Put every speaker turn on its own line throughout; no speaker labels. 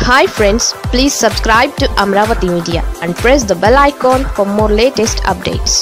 hi friends please subscribe to Amaravati media and press the bell icon for more latest updates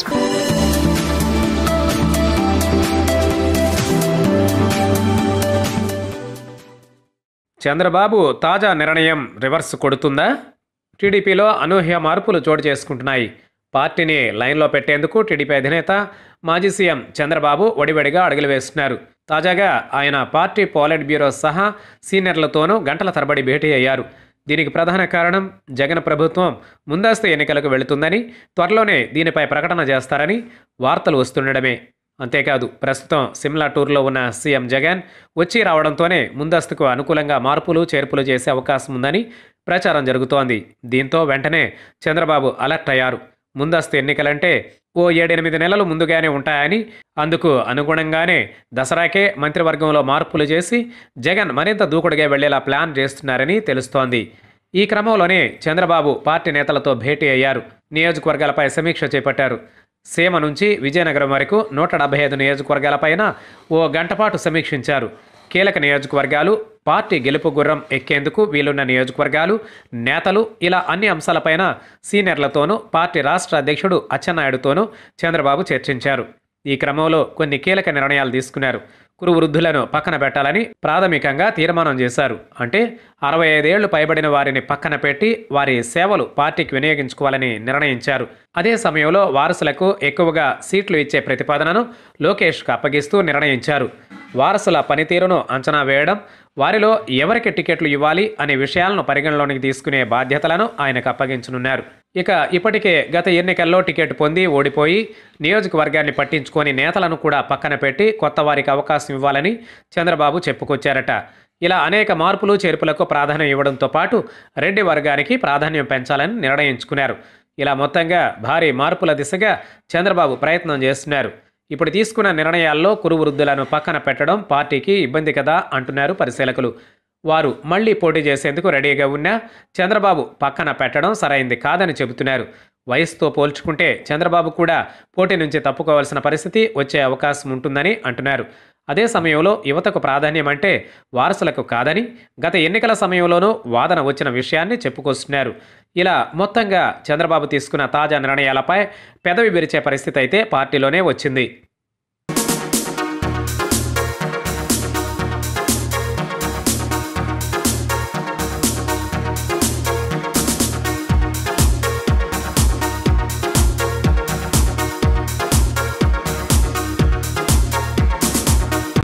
Chandrababu తాజా నిర్ణయం reverse కొడుతుందా టీడీపీలో అనూహ్య మార్పులు చోటు చేసుకుంటున్నాయి పార్టీని లైన్లో పెట్టేందుకు టీడీపీ అధినేత మాజీ సీఎం చంద్రబాబు వడివడిగా అడుగులు వేస్తున్నారు తాజాగా ఆయన పార్టీ పోలిట్ బ్యూరో సహా సీనియర్లతోనూ గంటల తరబడి భేటీ అయ్యారు దీనికి ప్రధాన కారణం జగన్ ప్రభుత్వం ముందస్తు ఎన్నికలకు వెళుతుందని త్వరలోనే దీనిపై ప్రకటన చేస్తారని వార్తలు వస్తుండడమే అంతేకాదు ప్రస్తుతం సిమ్లా టూర్లో ఉన్న సీఎం జగన్ వచ్చి రావడంతోనే ముందస్తుకు అనుకూలంగా మార్పులు చేర్పులు చేసే అవకాశం ఉందని ప్రచారం జరుగుతోంది దీంతో వెంటనే చంద్రబాబు అలర్ట్ అయ్యారు ముందస్తు ఎన్నికలంటే ఓ ఏడెనిమిది నెలలు ముందుగానే ఉంటాయని అందుకు అనుగుణంగానే దసరాకే మంత్రివర్గంలో మార్పులు చేసి జగన్ మరింత దూకుడుగా వెళ్లేలా ప్లాన్ చేస్తున్నారని తెలుస్తోంది ఈ క్రమంలోనే చంద్రబాబు పార్టీ నేతలతో భేటీ అయ్యారు నియోజకవర్గాలపై సమీక్ష చేపట్టారు సీమ నుంచి విజయనగరం వరకు నూట డెబ్బై ఐదు నియోజకవర్గాలపైన ఓ గంటపాటు సమీక్షించారు కీలక నియోజకవర్గాలు పార్టీ గెలుపు గుర్రం ఎక్కేందుకు వీలున్న నియోజకవర్గాలు నేతలు ఇలా అన్ని అంశాలపైన సీనియర్లతోనూ పార్టీ రాష్ట్ర అధ్యక్షుడు అచ్చెన్నాయుడుతోనూ చంద్రబాబు చర్చించారు ఈ క్రమంలో కొన్ని కీలక నిర్ణయాలు తీసుకున్నారు కురు వృద్ధులను పక్కన పెట్టాలని ప్రాథమికంగా తీర్మానం చేశారు అంటే అరవై ఐదేళ్లు పైబడిన వారిని పక్కన పెట్టి వారి సేవలు పార్టీకి వినియోగించుకోవాలని నిర్ణయించారు అదే సమయంలో వారసులకు ఎక్కువగా సీట్లు ఇచ్చే ప్రతిపాదనను లోకేష్కు అప్పగిస్తూ నిర్ణయించారు వారసుల పనితీరును అంచనా వేయడం వారిలో ఎవరికి టికెట్లు ఇవ్వాలి అనే విషయాలను పరిగణలోనికి తీసుకునే బాధ్యతలను ఆయనకు అప్పగించనున్నారు ఇక ఇప్పటికే గత ఎన్నికల్లో టికెట్ పొంది ఓడిపోయి నియోజకవర్గాన్ని పట్టించుకొని నేతలను కూడా పక్కన పెట్టి కొత్త వారికి అవకాశం ఇవ్వాలని చంద్రబాబు చెప్పుకొచ్చారట ఇలా అనేక మార్పులు చేర్పులకు ప్రాధాన్యం ఇవ్వడంతో పాటు రెడ్డి వర్గానికి ప్రాధాన్యం పెంచాలని నిర్ణయించుకున్నారు ఇలా మొత్తంగా భారీ మార్పుల దిశగా చంద్రబాబు ప్రయత్నం చేస్తున్నారు ఇప్పుడు తీసుకున్న నిర్ణయాల్లో కురు వృద్ధులను పక్కన పెట్టడం పార్టీకి ఇబ్బంది కదా అంటున్నారు పరిశీలకులు వారు మళ్లీ పోటీ చేసేందుకు రెడీగా ఉన్నా చంద్రబాబు పక్కన పెట్టడం సరైంది కాదని చెబుతున్నారు వయసుతో పోల్చుకుంటే చంద్రబాబు కూడా పోటీ నుంచి తప్పుకోవాల్సిన పరిస్థితి వచ్చే అవకాశం ఉంటుందని అంటున్నారు అదే సమయంలో యువతకు ప్రాధాన్యం అంటే వారసులకు కాదని గత ఎన్నికల సమయంలోనూ వాదన వచ్చిన విషయాన్ని చెప్పుకొస్తున్నారు ఇలా మొత్తంగా చంద్రబాబు తీసుకున్న తాజా నిర్ణయాలపై పెదవి విరిచే పరిస్థితి అయితే పార్టీలోనే వచ్చింది